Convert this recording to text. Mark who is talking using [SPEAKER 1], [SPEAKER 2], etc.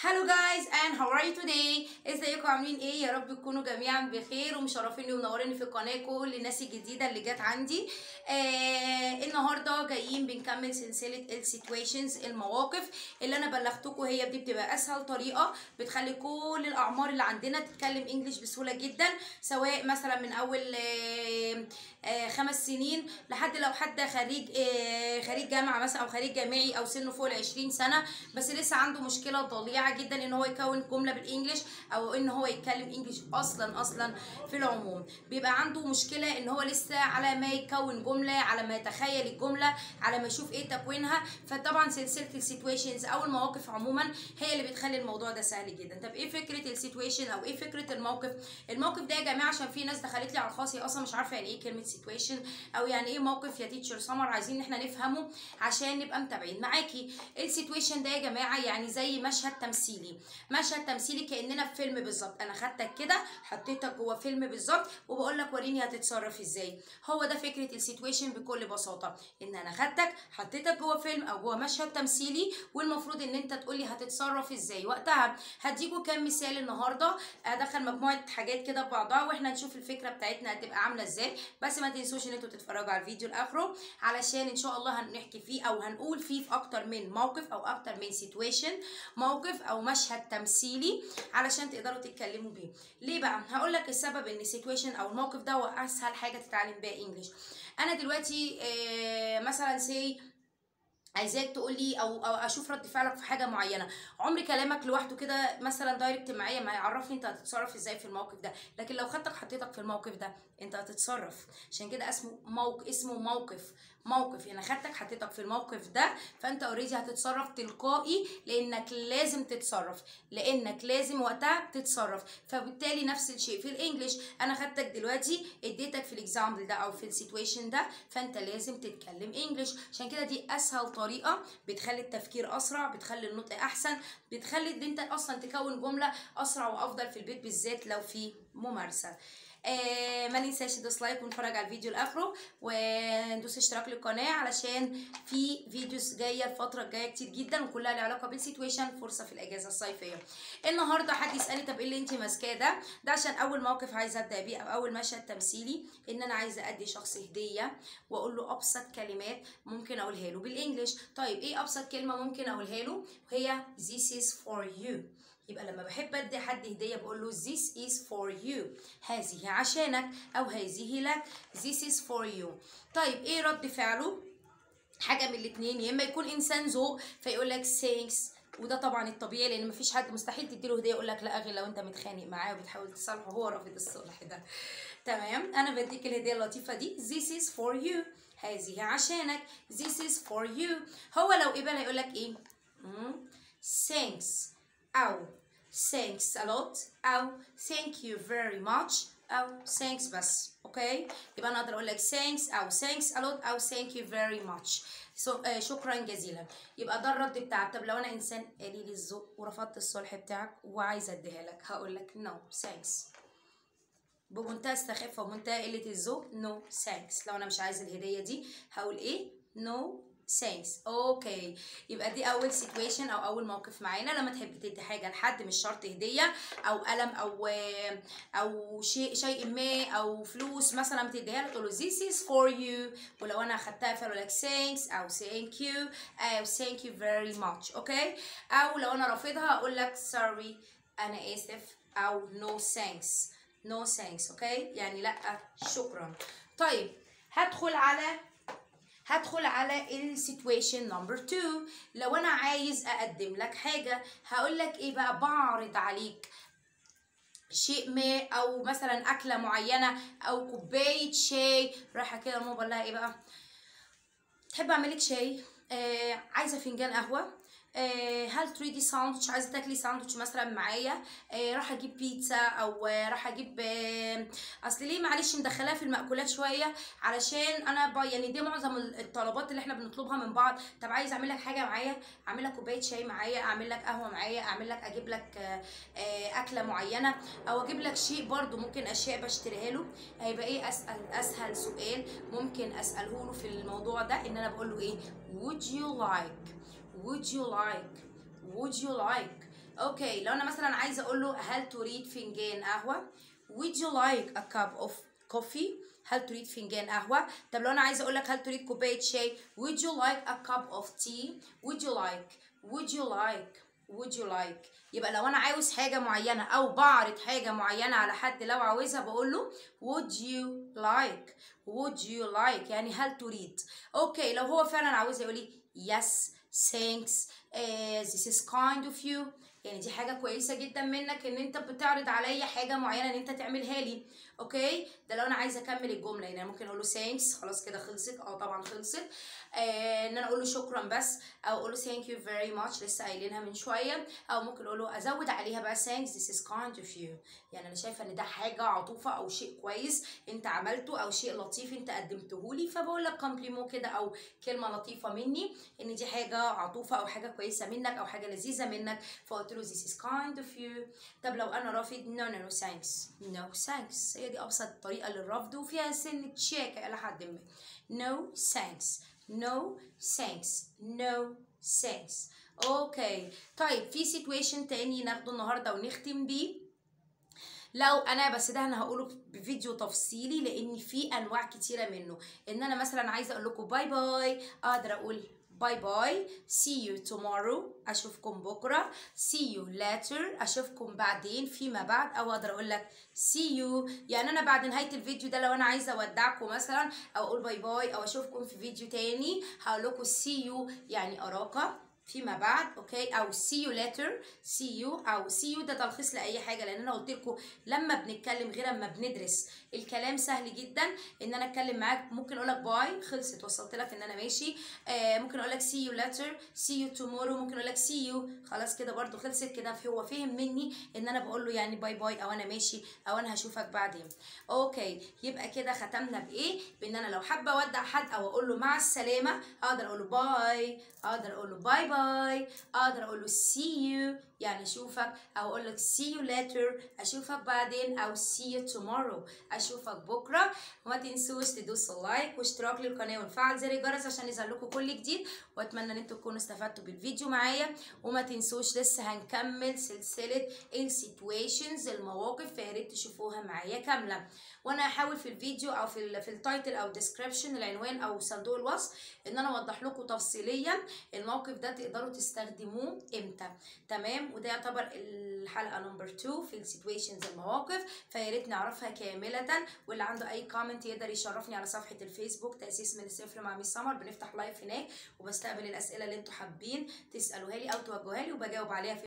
[SPEAKER 1] Hello guys and how are you today ازيكم عاملين ايه يا رب تكونوا جميعا بخير ومشرفيني ومنوريني في القناه كل الناس الجديده اللي جت عندي آه النهارده جايين بنكمل سلسله السيتويشنز المواقف اللي انا بلغتكم هي دي بتبقى اسهل طريقه بتخلي كل الاعمار اللي عندنا تتكلم انجليش بسهوله جدا سواء مثلا من اول آه آه خمس سنين لحد لو حد خريج آه خريج جامعه مثلا او خريج جامعي او سنه فوق ال 20 سنه بس لسه عنده مشكله ضليعه جدا ان هو يكون جمله بالانجليش او ان هو يتكلم انجليش اصلا اصلا في العموم بيبقى عنده مشكله ان هو لسه على ما يكون جمله على ما يتخيل الجمله على ما يشوف ايه تكوينها فطبعا سلسله السيتويشنز او المواقف عموما هي اللي بتخلي الموضوع ده سهل جدا طب ايه فكره السيتويشن او ايه فكره الموقف الموقف ده يا جماعه عشان في ناس دخلت لي على الخاص هي اصلا مش عارفه يعني ايه كلمه سيتويشن او يعني ايه موقف يا تيتشر سمر عايزين ان احنا نفهمه عشان نبقى متابعين معاكي السيتويشن ده يا جماعه يعني زي مشهد تمثيلي مشهد تمثيلي كاننا في فيلم بالظبط انا خدتك كده حطيتك جوه فيلم بالظبط وبقول لك وريني هتتصرف ازاي هو ده فكره السيتويشن بكل بساطه ان انا خدتك حطيتك جوه فيلم او جوه مشهد تمثيلي والمفروض ان انت تقولي هتتصرف ازاي وقتها هديكوا كام مثال النهارده ادخل مجموعه حاجات كده ببعضها واحنا نشوف الفكره بتاعتنا هتبقى عامله ازاي بس ما تنسوش ان انتوا تتفرجوا على الفيديو لاخره علشان ان شاء الله هنحكي فيه او هنقول فيه في اكتر من موقف او اكتر من سيتويشن موقف او مشهد تمثيلي علشان تقدروا تتكلموا بيه ليه بقى هقول لك السبب ان السيتويشن او الموقف ده هو اسهل حاجه تتعلم بيها انجليش انا دلوقتي آه مثلا سي عايزاك تقول لي او او اشوف رد فعلك في حاجه معينه عمر كلامك لوحده كده مثلا دايركت معايا ما يعرفني انت هتتصرف ازاي في الموقف ده لكن لو خدتك حطيتك في الموقف ده انت هتتصرف عشان كده اسمه موقف اسمه موقف موقف يعني خدتك حطيتك في الموقف ده فانت اوريدي هتتصرف تلقائي لانك لازم تتصرف لانك لازم وقتها تتصرف فبالتالي نفس الشيء في الانجليش انا خدتك دلوقتي اديتك في الاكزامبل ده او في السيتويشن ده فانت لازم تتكلم انجليش عشان كده دي اسهل طريقه بتخلي التفكير اسرع بتخلي النطق احسن بتخلي ان انت اصلا تكون جمله اسرع وافضل في البيت بالذات لو في ممارسه آه ما ننساش تدوس لايك ونتفرج على الفيديو لاخره وندوس اشتراك للقناه علشان في فيديوز جايه الفتره الجايه كتير جدا وكلها لها علاقه بالسيتويشن فرصه في الاجازه الصيفيه النهارده حد يسالني طب ايه اللي انت ماسكاه ده ده عشان اول موقف عايزه ابدا بيه او اول مشهد تمثيلي ان انا عايزه ادي شخص هديه واقول له ابسط كلمات ممكن اقولها له بالانجلش طيب ايه ابسط كلمه ممكن اقولها له هي this is for you يبقى لما بحب ادي حد هديه بقول له this is for you هذه عشانك او هذه لك this is for you طيب ايه رد فعله حاجه من الاثنين يا اما يكون انسان ذوق فيقول لك thanks وده طبعا الطبيعي لان مفيش حد مستحيل تديله هديه يقول لك لا غير لو انت متخانق معاه وبتحاول تصالحه هو رافض الصلح ده تمام انا بديك الهديه اللطيفه دي this is for you هذه عشانك this is for you هو لو قبل هيقول لك ايه thanks أو thanks a lot أو thank you very much أو thanks بس أوكي يبقى أنا أقدر أقول لك thanks أو thanks a lot أو thank you very much so, uh, شكرا جزيلا يبقى ده الرد بتاعك طب لو أنا إنسان قليل الذوق ورفضت الصلح بتاعك وعايزة أديها لك هقول لك no thanks بمنتهى السخافة ومنتهى قلة الذوق no thanks لو أنا مش عايزة الهدية دي هقول إيه no thanks اوكي يبقى دي اول سيتويشن او اول موقف معانا لما تحب تدي حاجه لحد مش شرط هديه او قلم او او شيء شيء ما او فلوس مثلا بتديها له تقول له this is for you ولو انا اخدتها فاقول لك thanks او thank you او thank you very much اوكي او لو انا رافضها اقول لك sorry انا اسف او no thanks no thanks اوكي يعني لا شكرا طيب هدخل على هدخل على السيتويشن نمبر 2 لو انا عايز اقدم لك حاجه هقول لك ايه بقى بعرض عليك شيء ما او مثلا اكله معينه او كوبايه شاي رايحه كده ماما بقول لها ايه بقى تحب اعمل لك شاي آه عايزه فنجان قهوه آه هل تريدي ساندوتش عايزه تاكلي ساندوتش مثلا معايا آه راح اجيب بيتزا او آه راح اجيب آه اصل ليه معلش مدخلاها في المأكولات شويه علشان انا ب... يعني دي معظم الطلبات اللي احنا بنطلبها من بعض طب عايز اعمل لك حاجه معايا اعمل لك كوبايه شاي معايا اعمل لك قهوه معايا اعمل لك اجيب لك آه آه اكله معينه او اجيب لك شيء برضو ممكن اشياء بشتريها له هيبقى ايه اسال اسهل سؤال ممكن اساله له في الموضوع ده ان انا بقول له ايه would you like would you like would you like اوكي لو انا مثلا عايزه اقول له هل تريد فنجان قهوه would you like a cup of coffee هل تريد فنجان قهوه طب لو انا عايزه اقول لك هل تريد كوبايه شاي would you like a cup of tea would you like would you like would you like يبقى لو انا عاوز حاجه معينه او بعرض حاجه معينه على حد لو عاوزها بقول له would you like would you like يعني هل تريد اوكي لو هو فعلا عاوز يقول لي yes thanks uh, this is kind of you يعني دي حاجة كويسة جدا منك ان انت بتعرض عليا حاجة معينة ان انت تعملها لي اوكي ده لو انا عايزة اكمل الجملة يعني ممكن اقول له thanks خلاص كده خلصت اه طبعا خلصت آه ان انا اقول له شكرا بس او اقول له thank you very much لسه قايلينها من شوية او ممكن اقول له ازود عليها بقى thanks this is kind of you يعني انا شايفة ان ده حاجة عطوفة او شيء كويس انت عملته او شيء لطيف انت قدمته لي فبقول لك كومبليمو كده او كلمة لطيفة مني ان دي حاجة عطوفة او حاجة كويسة منك او حاجة لذيذة منك فقلت له this is kind of you طب لو انا رافض no no no thanks no thanks هي دي ابسط طريقة للرفض وفيها سنة شياكة الى حد ما no thanks no thanks no thanks اوكي طيب في situation تاني ناخده النهارده ونختم بيه لو انا بس ده انا هقوله بفيديو تفصيلي لان في انواع كتيره منه ان انا مثلا عايزه اقول لكم باي باي اقدر اقول باي باي see you tomorrow اشوفكم بكره see you later اشوفكم بعدين فيما بعد او اقدر اقول لك see you يعني انا بعد نهايه الفيديو ده لو انا عايزه اودعكم مثلا او اقول باي باي او اشوفكم في فيديو تاني هقول لكم see you يعني اراك فيما بعد اوكي او see you later see you او see you ده تلخيص لاي حاجه لان انا قلت لكم لما بنتكلم غير اما بندرس الكلام سهل جدا ان انا اتكلم معاك ممكن اقول لك باي خلصت وصلت لك ان انا ماشي آه ممكن اقول لك see you later see you tomorrow ممكن اقول لك see you خلاص كده برضو خلصت كده هو فهم مني ان انا بقول له يعني باي باي او انا ماشي او انا هشوفك بعدين اوكي يبقى كده ختمنا بايه بان انا لو حابه اودع حد او اقول له مع السلامه اقدر اقول له باي اقدر اقول له باي باي اقدر اقول له see you يعني اشوفك او اقول لك see you later اشوفك بعدين او see you tomorrow اشوفك بكره وما تنسوش تدوسوا لايك واشتراك للقناه ونفعل زر الجرس عشان يظهر لكم كل جديد واتمنى ان انتم تكونوا استفدتوا بالفيديو معايا وما تنسوش لسه هنكمل سلسله السيتويشنز المواقف فيا ريت تشوفوها معايا كامله وانا هحاول في الفيديو او في ال في التايتل او ديسكريبشن العنوان او صندوق الوصف ان انا اوضح لكم تفصيليا الموقف ده تقدروا تستخدموه امتى تمام وده يعتبر الحلقه نمبر 2 في السيتويشنز المواقف فيا ريت نعرفها كامله واللي عنده اي كومنت يقدر يشرفني على صفحه الفيسبوك تاسيس من الصفر مع ميس سمر بنفتح لايف هناك وبستقبل الاسئله اللي انتوا حابين تسالوها لي او توجهوها لي وبجاوب عليها في